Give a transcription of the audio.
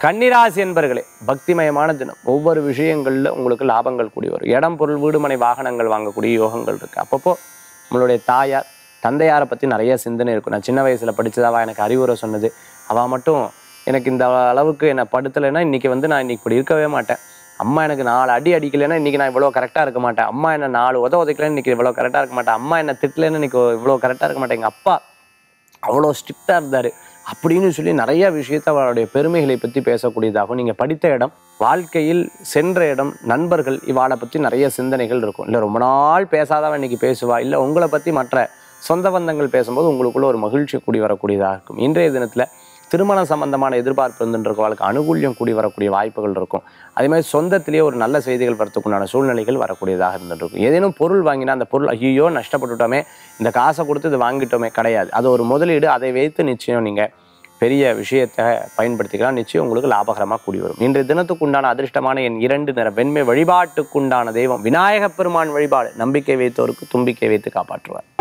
கன்னிராசி என்பர்களே பக்திமயமான தினம் ஒவ்வொரு விஷயங்களில் உங்களுக்கு லாபங்கள் கூடி வரும் இடம் பொருள் வீடுமனை வாகனங்கள் வாங்கக்கூடிய யோகங்கள் இருக்குது அப்பப்போ நம்மளுடைய தாயார் தந்தையாரை பற்றி நிறைய சிந்தனை இருக்கும் நான் சின்ன வயசில் படித்ததாவா எனக்கு அறிவுரை சொன்னது அவள் மட்டும் எனக்கு இந்த அளவுக்கு என்னை படுத்தலைன்னா இன்றைக்கி வந்து நான் இன்னைக்கு இப்படி இருக்கவே மாட்டேன் அம்மா எனக்கு நாலு அடி அடிக்கலைன்னா இன்றைக்கி நான் இவ்வளோ கரெக்டாக இருக்க மாட்டேன் அம்மா என்ன நாலு உத உதைக்கலன்னு இன்றைக்கி இவ்வளோ கரெக்டாக இருக்க மாட்டேன் அம்மா என்ன திட்டலைன்னு இன்றைக்கி இவ்வளோ கரெக்டாக இருக்க மாட்டேன் எங்கள் அப்பா அவ்வளோ ஸ்ட்ரிக்டாக இருந்தார் அப்படின்னு சொல்லி நிறைய விஷயத்தை அவருடைய பெருமைகளை பற்றி பேசக்கூடியதாகும் நீங்கள் படித்த இடம் வாழ்க்கையில் சென்ற இடம் நண்பர்கள் இவாளை பற்றி நிறைய சிந்தனைகள் இருக்கும் இல்லை ரொம்ப நாள் பேசாதவன் இன்னைக்கு பேசுவா இல்லை உங்களை பற்றி மற்ற சொந்த பந்தங்கள் பேசும்போது உங்களுக்குள்ள ஒரு மகிழ்ச்சி கூடி வரக்கூடியதாக இருக்கும் இன்றைய தினத்தில் திருமணம் சம்பந்தமான எதிர்பார்ப்பு இருந்துருக்கவளுக்கு அனுகூல்யம் கூடி வரக்கூடிய வாய்ப்புகள் இருக்கும் அதே மாதிரி சொந்தத்திலேயே ஒரு நல்ல செய்திகள் வரத்துக்குண்டான சூழ்நிலைகள் வரக்கூடியதாக இருந்துட்டு இருக்கும் ஏதேனும் பொருள் வாங்கினா அந்த பொருள் ஐயோ நஷ்டப்பட்டுட்டோமே இந்த காசை கொடுத்து இது வாங்கிட்டோமே கிடையாது அது ஒரு முதலீடு அதை வைத்து நிச்சயம் நீங்கள் பெரிய விஷயத்தை பயன்படுத்திக்கலாம் நிச்சயம் உங்களுக்கு லாபகரமாக கூடி வரும் இன்றைய தினத்துக்குண்டான அதிர்ஷ்டமான என் இரண்டு நிற வெண்மை வழிபாட்டுக்குண்டான தெய்வம் விநாயகப் பெருமான் வழிபாடு நம்பிக்கை வைத்தோருக்கு தும்பிக்கை வைத்து காப்பாற்றுவார்